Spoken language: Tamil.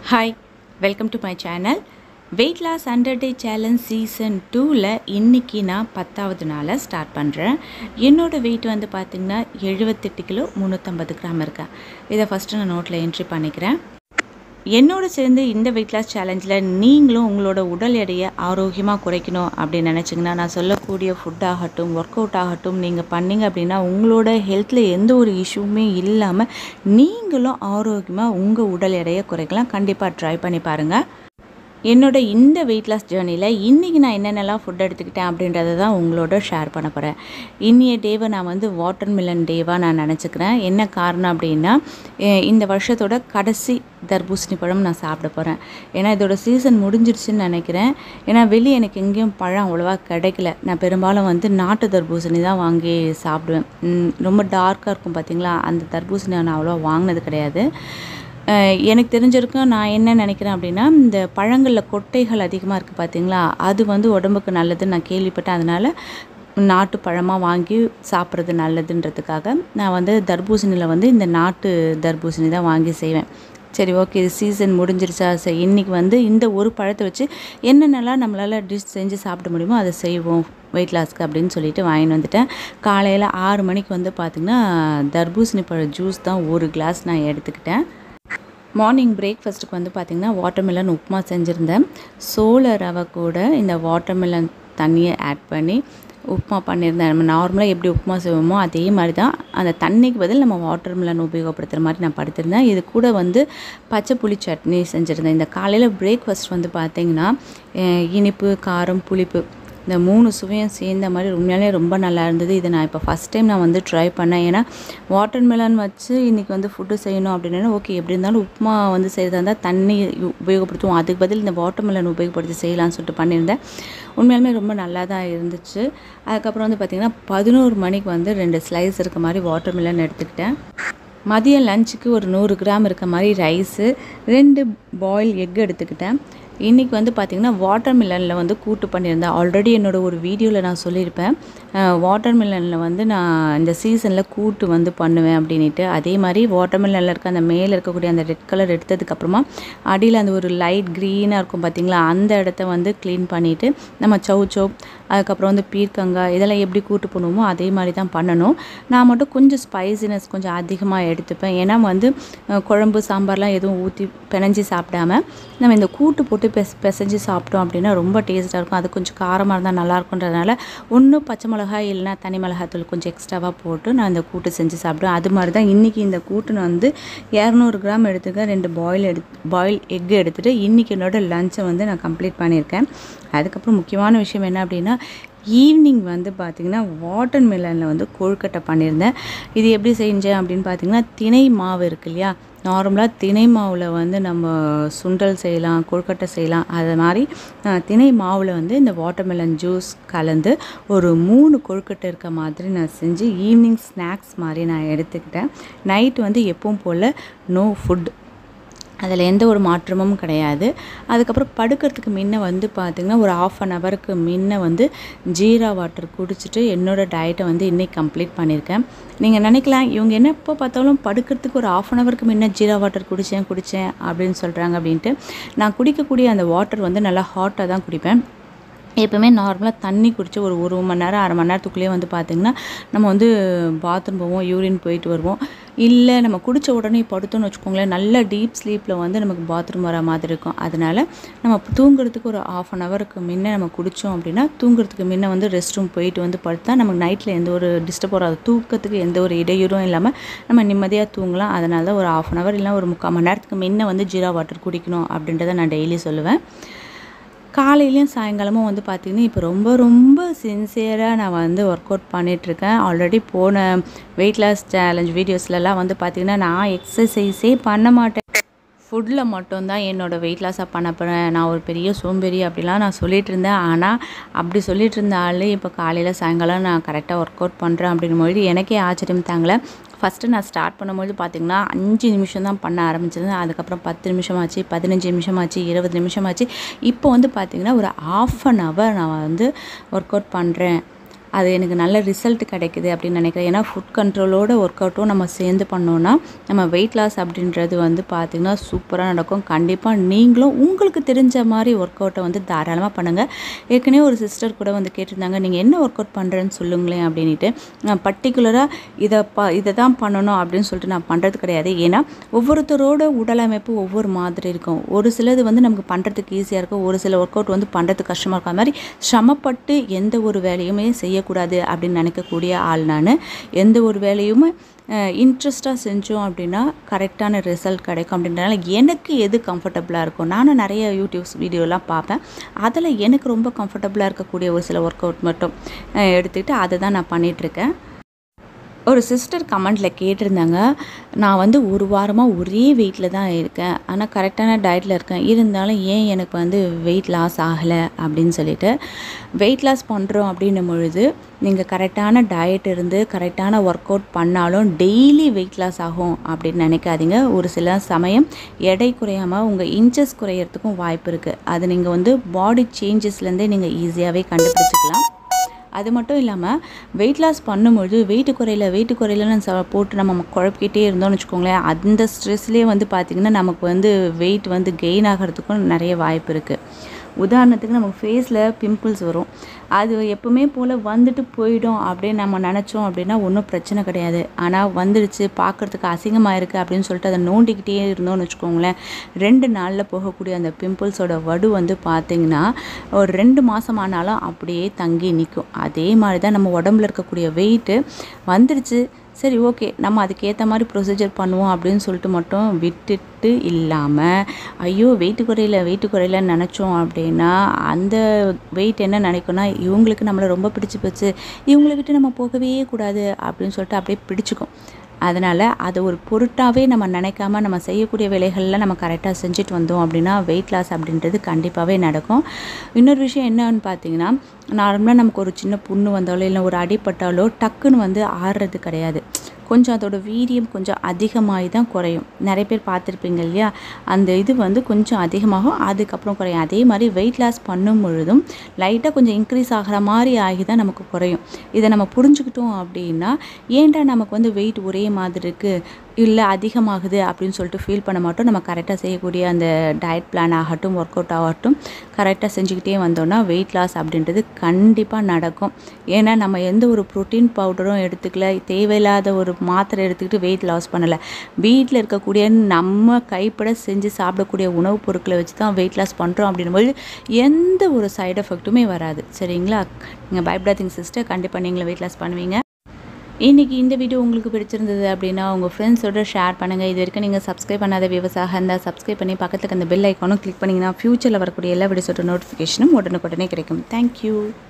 hi welcome to my channel weight loss hundred day challenge season டூவில் இன்றைக்கி நான் பத்தாவது நாளை ஸ்டார்ட் பண்ணுறேன் என்னோடய வெயிட் வந்து பார்த்திங்கன்னா எழுபத்தெட்டு கிலோ முந்நூற்றம்பது கிராம் இருக்கேன் இதை ஃபஸ்ட்டு நான் நோட்டில் என்ட்ரி பண்ணிக்கிறேன் என்னோட சேர்ந்து இந்த வெயிட் லாஸ் சேலஞ்சில் நீங்களும் உங்களோட உடல் எடையை ஆரோக்கியமாக குறைக்கணும் அப்படின்னு நினச்சிங்கன்னா நான் சொல்லக்கூடிய ஃபுட் ஆகட்டும் ஒர்க் அவுட் ஆகட்டும் நீங்கள் பண்ணீங்க அப்படின்னா உங்களோட ஹெல்த்தில் எந்த ஒரு இஷ்யூவுமே இல்லாமல் நீங்களும் ஆரோக்கியமாக உங்கள் உடல் எடையை குறைக்கலாம் கண்டிப்பாக ட்ரை பண்ணி பாருங்கள் என்னோட இந்த வெயிட் லாஸ் ஜேர்னியில் இன்றைக்கி நான் என்னென்னலாம் ஃபுட் எடுத்துக்கிட்டேன் அப்படின்றத தான் உங்களோட ஷேர் பண்ண போகிறேன் இன்னைய டேவை நான் வந்து வாட்டர் மில்லன் டேவாக நான் நினச்சிக்கிறேன் என்ன காரணம் அப்படின்னா எ- இந்த வருஷத்தோட கடைசி தர்பூசணி பழம் நான் சாப்பிட போகிறேன் ஏன்னா இதோட சீசன் முடிஞ்சிருச்சுன்னு நினைக்கிறேன் ஏன்னா வெளியே எனக்கு எங்கேயும் பழம் அவ்வளோவா கிடைக்கல நான் பெரும்பாலும் வந்து நாட்டு தர்பூசணி தான் வாங்கி சாப்பிடுவேன் ம், ரொம்ப டார்க்காக இருக்கும் பார்த்தீங்களா அந்த தர்பூசணி நான் அவ்வளோவா வாங்கினது கிடையாது அஹ் எனக்கு தெரிஞ்சிருக்கும் நான் என்ன நினைக்கிறேன் அப்படின்னா இந்த பழங்களில் கொட்டைகள் அதிகமாக இருக்குது பார்த்தீங்களா அது வந்து உடம்புக்கு நல்லதுன்னு நான் கேள்விப்பட்டேன் அதனால் நாட்டு பழமாக வாங்கி சாப்பிட்றது நல்லதுன்றதுக்காக நான் வந்து தர்பூசணியில் வந்து இந்த நாட்டு தர்பூசணி தான் வாங்கி செய்வேன் சரி ஓகே இது சீசன் முடிஞ்சிருச்சா சரி இன்றைக்கி வந்து இந்த ஒரு பழத்தை வச்சு என்னென்னலாம் நம்மளால் டிஷ் செஞ்சு சாப்பிட முடியுமோ அதை செய்வோம் வெயிட் லாஸ்க்கு அப்படின்னு சொல்லிட்டு வாங்கிட்டு வந்துட்டேன் காலையில் ஆறு மணிக்கு வந்து பார்த்திங்கன்னா தர்பூசணி பழ ஜூஸ் தான் ஒரு கிளாஸ் நான் எடுத்துக்கிட்டேன் மார்னிங் பிரேக்ஃபாஸ்ட்டுக்கு வந்து பார்த்திங்கன்னா வாட்டர்மெலன் உப்புமா செஞ்சுருந்தேன் சோள ரவை கூட இந்த வாட்டர்மெலன் தண்ணியை ஆட் பண்ணி உப்புமா பண்ணியிருந்தேன் நம்ம நார்மலாக எப்படி உப்புமா செய்வோமோ அதே மாதிரி தான் அந்த தண்ணிக்கு பதில் நம்ம வாட்டர்மெலன் உபயோகப்படுத்துகிற மாதிரி நான் படுத்திருந்தேன் இது கூட வந்து பச்சை புளி சட்னி செஞ்சுருந்தேன் இந்த காலையில் பிரேக்ஃபாஸ்ட் வந்து பார்த்திங்கன்னா அஹ், இனிப்பு காரம் புளிப்பு இந்த மூணு சுவையும் சேர்ந்த மாதிரி உண்மையாலே ரொம்ப நல்லா இருந்தது இதை நான் இப்போ ஃபஸ்ட் டைம் நான் வந்து ட்ரை பண்ணேன் ஏன்னா வாட்டர் மெலன் வச்சு இன்றைக்கி வந்து ஃபுட்டு செய்யணும் அப்படின்னா ஓகே எப்படி இருந்தாலும் உப்புமா வந்து செய்கிறதா இருந்தால் தண்ணி உ- உபயோகப்படுத்துவோம் அதுக்கு பதில் இந்த வாட்டர் மெலன் உபயோகப்படுத்தி செய்யலாம்னு சொல்லிட்டு பண்ணியிருந்தேன் உண்மையாலுமே ரொம்ப நல்லா தான் இருந்துச்சு அதுக்கப்புறம் வந்து பார்த்திங்கன்னா பதினோரு மணிக்கு வந்து ரெண்டு ஸ்லைஸ் இருக்க மாதிரி வாட்டர் மெலன் எடுத்துக்கிட்டேன் மதியம் லஞ்சுக்கு ஒரு நூறு கிராம் இருக்க மாதிரி ரைஸு ரெண்டு பாயில் எக் எடுத்துக்கிட்டேன் இன்றைக்கி வந்து பார்த்திங்கன்னா வாட்டர் மில்லனில் வந்து கூட்டு பண்ணியிருந்தேன் ஆல்ரெடி என்னோட ஒரு வீடியோவில் நான் சொல்லியிருப்பேன் வாட்டர் மில்லனில் வந்து நான் இந்த சீசனில் கூட்டு வந்து பண்ணுவேன் அப்படின்ட்டு அதே மாதிரி வாட்டர் மில்லனில் இருக்க அந்த மேலே இருக்கக்கூடிய அந்த ரெட் கலர் எடுத்ததுக்கப்புறமா அடியில் அந்த ஒரு லைட் க்ரீனாக இருக்கும் பார்த்திங்களா அந்த இடத்த வந்து க்ளீன் பண்ணிவிட்டு நம்ம சௌ சௌ அதுக்கப்புறம் வந்து பீர்க்கங்காய் இதெல்லாம் எப்படி கூட்டு பண்ணுவோமோ அதே மாதிரி தான் பண்ணணும் நான் மட்டும் கொஞ்சம் ஸ்பைசினஸ் கொஞ்சம் அதிகமாக எடுத்துப்பேன் ஏன்னா வந்து அஹ், குழம்பு சாம்பார்லாம் எதுவும் ஊற்றி பிணைஞ்சி சாப்பிடாம நம்ம இந்த கூட்டு போட்டு பெஸ் பிசைஞ்சு சாப்பிட்டோம் அப்படின்னா ரொம்ப டேஸ்ட்டாக இருக்கும் அது கொஞ்சம் காரமாக இருந்தால் நல்லா இருக்குன்றதுனால ஒன்று பச்சை மிளகாய் இல்லைன்னா தனி மிளகாத்தூள் கொஞ்சம் எக்ஸ்ட்ராவாக போட்டு நான் இந்த கூட்டு செஞ்சு சாப்பிடுவேன் அது மாதிரி தான் இன்றைக்கி இந்த கூட்டு நான் வந்து இரநூறு கிராம் எடுத்துக்க ரெண்டு பாயில் எடு பாயில் எக் எடுத்துகிட்டு இன்றைக்கி என்னோட லஞ்சை வந்து நான் கம்ப்ளீட் பண்ணியிருக்கேன் அதுக்கப்புறம் முக்கியமான விஷயம் என்ன அப்படின்னா ஈவினிங் வந்து பார்த்திங்கன்னா வாட்டர் மில்லனில் வந்து கொழுக்கட்டை பண்ணியிருந்தேன் இது எப்படி செஞ்சேன் அப்படின்னு பார்த்தீங்கன்னா திணை மாவு இருக்கு இல்லையா நார்மலாக திணை மாவில் வந்து நம்ம சுண்டல் செய்யலாம் கொழுக்கட்டை செய்யலாம் அது மாதிரி அஹ், திணை மாவில் வந்து இந்த வாட்டர்மெலன் ஜூஸ் கலந்து ஒரு மூணு கொழுக்கட்டை இருக்க மாதிரி நான் செஞ்சு ஈவினிங் ஸ்நாக்ஸ் மாதிரி நான் எடுத்துக்கிட்டேன் நைட் வந்து எப்பவும் போல் நோ ஃபுட் அதில் எந்த ஒரு மாற்றமும் கிடையாது அதுக்கப்புறம் படுக்கிறதுக்கு முன்ன வந்து பார்த்திங்கன்னா ஒரு ஆஃப் அன் ஹவருக்கு முன்ன வந்து ஜீரா வாட்டர் குடிச்சிட்டு என்னோடய டயட்டை வந்து இன்றைக்கி கம்ப்ளீட் பண்ணியிருக்கேன் நீங்கள் நினைக்கலாம் இவங்க என்ன எப்போ பார்த்தாலும் படுக்கிறதுக்கு ஒரு ஆஃப் அன் ஹவருக்கு முன்ன ஜீரா வாட்டர் குடித்தேன் குடித்தேன் அப்படின்னு சொல்கிறாங்க அப்படின்ட்டு நான் குடிக்கக்கூடிய அந்த வாட்டர் வந்து நல்லா ஹாட்டாக தான் குடிப்பேன் எப்பவுமே நார்மலாக தண்ணி குடிச்சு ஒரு ஒரு மணி நேரம் அரை மணி நேரத்துக்குள்ளேயே வந்து பார்த்திங்கன்னா நம்ம வந்து பாத்ரூம் போவோம் யூரின் போயிட்டு வருவோம் இல்லை நம்ம குடித்த உடனே படுத்தோம்னு வச்சுக்கோங்களேன் நல்ல டீப் ஸ்லீப்பில் வந்து நமக்கு பாத்ரூம் வர மாதிரி இருக்கும் அதனால் நம்ம தூங்குறதுக்கு ஒரு ஆஃப் அன் ஹவருக்கு முன்ன நம்ம குடித்தோம் அப்படின்னா தூங்குறதுக்கு முன்ன வந்து ரெஸ்ட் ரூம் போயிட்டு வந்து படுத்தா நமக்கு நைட்டில் எந்த ஒரு டிஸ்டர்ப் வராது தூக்கத்துக்கு எந்த ஒரு இடையூறும் இல்லாமல் நம்ம நிம்மதியாக தூங்கலாம் அதனால தான் ஒரு ஆஃப் அன் ஹவர் இல்லை ஒரு முக்கால் மணி நேரத்துக்கு முன்ன வந்து ஜீரா வாட்டர் குடிக்கணும் அப்படின்றத நான் டெய்லி சொல்லுவேன் காலையிலையும் சாயங்காலமும் வந்து பார்த்திங்கன்னா இப்போ ரொம்ப ரொம்ப சின்சியராக நான் வந்து ஒர்க் அவுட் பண்ணிகிட்ருக்கேன் ஆல்ரெடி போன வெயிட் லாஸ் சேலஞ்ச் வீடியோஸ்லலாம் வந்து பார்த்திங்கன்னா நான் எக்ஸசைஸே பண்ண மாட்டேன் ஃபுட்டில் மட்டும்தான் என்னோடய வெயிட் லாஸாக பண்ண போகிறேன் நான் ஒரு பெரிய சோம்பேறி அப்படிலாம் நான் சொல்லிட்டு இருந்தேன் ஆனால் அப்படி சொல்லிட்டு இருந்த ஆளு இப்போ காலையில் சாயங்காலம் நான் கரெக்டாக ஒர்க் அவுட் பண்ணுறேன் அப்படிங்கும்போது எனக்கே ஆச்சரியம் தாங்களே ஃபஸ்ட்டு நான் ஸ்டார்ட் பண்ணும்போது பார்த்திங்கன்னா அஞ்சு நிமிஷம் தான் பண்ண ஆரம்பிச்சிருந்தேன் அதுக்கப்புறம் பத்து நிமிஷம் ஆச்சு பதினஞ்சு நிமிஷம் ஆச்சு இருபது நிமிஷம் ஆச்சு இப்போ வந்து பார்த்திங்கன்னா ஒரு ஆஃப் அன் ஹவர் நான் வந்து ஒர்க் அவுட் பண்ணுறேன் அது எனக்கு நல்ல ரிசல்ட் கிடைக்குது அப்படின்னு நினைக்கிறேன் ஏன்னா ஃபுட் கண்ட்ரோலோட ஒர்க் அவுட்டும் நம்ம சேர்ந்து பண்ணோன்னா நம்ம வெயிட் லாஸ் அப்படின்றது வந்து பார்த்திங்கன்னா சூப்பராக நடக்கும் கண்டிப்பாக நீங்களும் உங்களுக்கு தெரிஞ்ச மாதிரி ஒர்க் அவுட்டை வந்து தாராளமாக பண்ணுங்கள் ஏற்கனவே ஒரு சிஸ்டர் கூட வந்து கேட்டிருந்தாங்க நீங்கள் என்ன ஒர்க் அவுட் பண்ணுறேன்னு சொல்லுங்களேன் அப்படின்ட்டு நான் பர்டிகுலராக இதை ப இதை தான் பண்ணணும் அப்படின்னு சொல்லிட்டு நான் பண்ணுறது கிடையாது ஏன்னா ஒவ்வொருத்தரோட உடலமைப்பு ஒவ்வொரு மாதிரி இருக்கும் ஒரு சிலது வந்து நமக்கு பண்ணுறதுக்கு ஈஸியாக இருக்கும் ஒரு சில ஒர்க் அவுட் வந்து பண்ணுறதுக்கு கஷ்டமாக இருக்கும் அது மாதிரி சிரமப்பட்டு எந்த ஒரு வேலையுமே செய்யக்கூடாது அப்படின்னு நினைக்கக்கூடிய ஆள் நான் எந்த ஒரு வேலையுமே இன்ட்ரெஸ்ட்டாக செஞ்சோம் அப்படின்னா கரெக்டான ரிசல்ட் கிடைக்கும் அப்படின்றனால எனக்கு எது கம்ஃபர்டபுளாக இருக்கும் நானும் நிறைய யூடியூப்ஸ் வீடியோலாம் பார்ப்பேன் அதில் எனக்கு ரொம்ப கம்ஃபர்டபுளாக இருக்கக்கூடிய ஒரு சில ஒர்க் அவுட் மட்டும் அஹ், எடுத்துக்கிட்டு அதை தான் நான் பண்ணிகிட்ருக்கேன் ஒரு சிஸ்டர் கமெண்ட்டில் கேட்டிருந்தாங்க நான் வந்து ஒரு வாரமாக ஒரே வெயிட்டில் தான் இருக்கேன் ஆனால் கரெக்டான டயட்டில் இருக்கேன் இருந்தாலும் ஏன் எனக்கு வந்து வெயிட் லாஸ் ஆகலை அப்படின்னு சொல்லிட்டு வெயிட் லாஸ் பண்ணுறோம் அப்படின்னும் பொழுது நீங்கள் கரெக்டான டயட் இருந்து கரெக்டான ஒர்க் அவுட் பண்ணாலும் டெய்லி வெயிட் லாஸ் ஆகும் அப்படின்னு நினைக்காதீங்க ஒரு சில சமயம் எடை குறையாமல் உங்கள் இன்ச்சஸ் குறையறதுக்கும் வாய்ப்பு இருக்குது அது நீங்கள் வந்து பாடி சேஞ்சஸ்லேருந்தே நீங்கள் ஈஸியாகவே கண்டுபிடிச்சிக்கலாம் அது மட்டும் இல்லாமல் வெயிட் லாஸ் பண்ணும்பொழுது வெயிட் குறையில வெயிட் குறையிலன்னு ச போட்டு நம்ம குழப்பிக்கிட்டே இருந்தோம்னு வச்சுக்கோங்களேன் அந்த ஸ்ட்ரெஸ்லேயே வந்து பார்த்திங்கன்னா நமக்கு வந்து வெயிட் வந்து கெயின் ஆகிறதுக்கும் நிறைய வாய்ப்பு இருக்குது உதாரணத்துக்கு நமக்கு ஃபேஸில் பிம்பிள்ஸ் வரும் அது எப்பவுமே போல் வந்துட்டு போயிடும் அப்படின்னு நம்ம நினச்சோம் அப்படின்னா ஒன்றும் பிரச்சனை கிடையாது ஆனால் வந்துடுச்சு பார்க்குறதுக்கு அசிங்கமாக இருக்குது அப்படின்னு சொல்லிட்டு அதை நோண்டிக்கிட்டே இருந்தோம்னு வச்சுக்கோங்களேன் ரெண்டு நாளில் போகக்கூடிய அந்த பிம்பிள்ஸோட வடு வந்து பார்த்திங்கன்னா ஒரு ரெண்டு மாதம் ஆனாலும் அப்படியே தங்கி நிற்கும் அதே மாதிரி தான் நம்ம உடம்புல இருக்கக்கூடிய வெயிட்டு வந்துடுச்சு சரி ஓகே நம்ம அதுக்கேற்ற மாதிரி ப்ரொசீஜர் பண்ணுவோம் அப்படின்னு சொல்லிட்டு மட்டும் விட்டுட்டு இல்லாமல் ஐயோ வெயிட் குறையில வெயிட் குறையிலன்னு நினச்சோம் அப்படின்னா அந்த வெயிட் என்ன நினைக்கும்னா இவங்களுக்கு நம்மளை ரொம்ப பிடிச்சி போச்சு இவங்களை விட்டு நம்ம போகவே கூடாது அப்படின்னு சொல்லிட்டு அப்படியே பிடிச்சிக்கும் அதனால் அதை ஒரு பொருட்டாகவே நம்ம நினைக்காம நம்ம செய்யக்கூடிய வேலைகளில் நம்ம கரெக்டாக செஞ்சுட்டு வந்தோம் அப்படின்னா வெயிட் லாஸ் அப்படின்றது கண்டிப்பாகவே நடக்கும் இன்னொரு விஷயம் என்னன்னு பார்த்தீங்கன்னா நார்மலாக நமக்கு ஒரு சின்ன புண்ணு வந்தாலோ இல்லை ஒரு அடிப்பட்டாலோ டக்குன்னு வந்து ஆறுறது கிடையாது கொஞ்சம் அதோட வீரியம் கொஞ்சம் அதிகமாகி தான் குறையும் நிறைய பேர் பார்த்துருப்பீங்க இல்லையா அந்த இது வந்து கொஞ்சம் அதிகமாகும் அதுக்கப்புறம் குறையும் அதே மாதிரி வெயிட் லாஸ் பண்ணும் பொழுதும் லைட்டாக கொஞ்சம் இன்க்ரீஸ் ஆகிற மாதிரி ஆகி தான் நமக்கு குறையும் இதை நம்ம புரிஞ்சுக்கிட்டோம் அப்படின்னா ஏன்டா நமக்கு வந்து வெயிட் ஒரே மாதிரி இருக்குது இல்லை அதிகமாகுது அப்படின்னு சொல்லிட்டு ஃபீல் பண்ண மாட்டோம் நம்ம கரெக்டாக செய்யக்கூடிய அந்த டயட் பிளான் ஆகட்டும் ஒர்க் அவுட் ஆகட்டும் கரெக்டாக செஞ்சுக்கிட்டே வந்தோம்னா வெயிட் லாஸ் அப்படின்றது கண்டிப்பாக நடக்கும் ஏன்னா நம்ம எந்த ஒரு ப்ரோட்டீன் பவுடரும் எடுத்துக்கல தேவையில்லாத ஒரு மாத்திரை எடுத்துக்கிட்டு வெயிட் லாஸ் பண்ணலை வீட்டில் இருக்கக்கூடிய நம்ம கைப்பட செஞ்சு சாப்பிடக்கூடிய உணவுப் பொருட்களை வச்சு தான் வெயிட் லாஸ் பண்ணுறோம் அப்படின்னும்போது எந்த ஒரு சைடு எஃபெக்ட்டுமே வராது சரிங்களா நீங்கள் பயப்படாதீங்க சிஸ்டர் கண்டிப்பாக நீங்களும் வெயிட் லாஸ் பண்ணுவீங்க இன்றைக்கி இந்த வீடியோ உங்களுக்கு பிடிச்சிருந்தது அப்படின்னா உங்கள் ஃப்ரெண்ட்ஸோட ஷேர் பண்ணுங்கள் இது வரைக்கும் நீங்கள் சப்ஸ்கிரைப் பண்ணாத விவசாயம் இருந்தால் சப்ஸ்கிரைப் பண்ணி பக்கத்துக்கு அந்த பெல் ஐக்கானும் கிளிக் பண்ணிங்கன்னா ஃப்யூச்சரில் வரக்கூடிய எல்லா வீடியோஸோட நோட்டிஃபிகேஷனும் உடனுக்குடனே கிடைக்கும் தேங்க்யூ